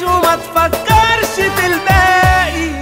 وما تفكرش في الباقي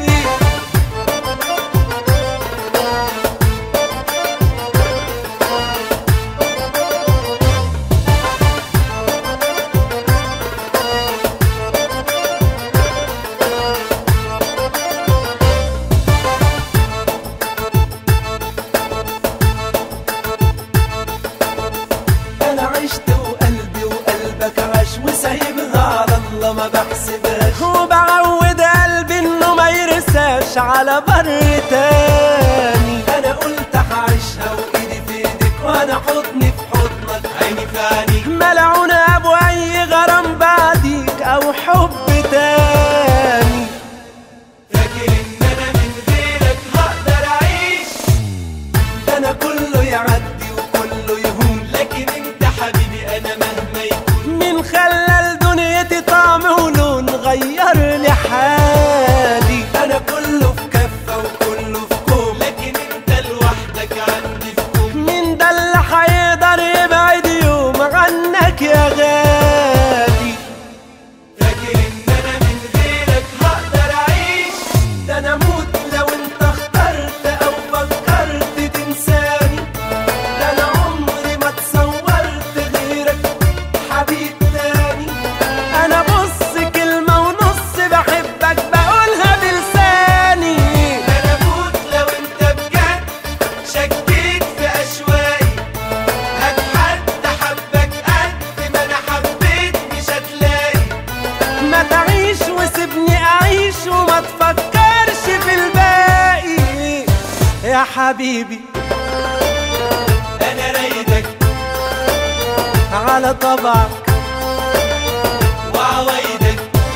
انا عشت وقلبي وقلبك عاش وسايبها على الله ما بحسبهاش وبعود قلبي انه ما يرساش على بر تاني انا قلت هعيشها وايدي في ايدك وانا حضني في حضنك عيني في عينيك ملعون ابو اي غرام بعديك او حب تاني فاكر ان انا من غيرك هقدر اعيش ده انا كله يعدي وكله يهون لكن انت حبيبي انا مهما يكون مين خلى لدنيتي طعم ولون غير لي حالي انا كله في كفه وكله في كوم لكن انت لوحدك عندي في كوم مين ده اللي هيقدر يبعد يوم عنك يا غالي فاكر ان انا من غيرك هقدر اعيش ده انا اموت لو انت اخترت او فكرت تنساني ده انا عمري ما تصورت غيرك حبيب تاني انا بص كلمة ونص بحبك بقولها بلساني ده انا اموت لو انت بجد شكيت في اشواقي هات حد حبك قد ما انا حبيت مش هتلاقي ما تعيش وسيبني اعيش وما تفكرش في الباقي يا حبيبي انا رايدك على طبعك وعوايدك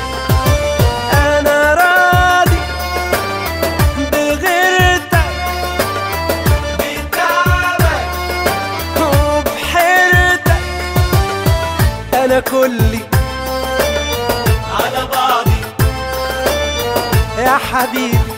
انا راضي بغيرتك بتعبك وبحيرتك انا كلي على بعضي يا حبيبي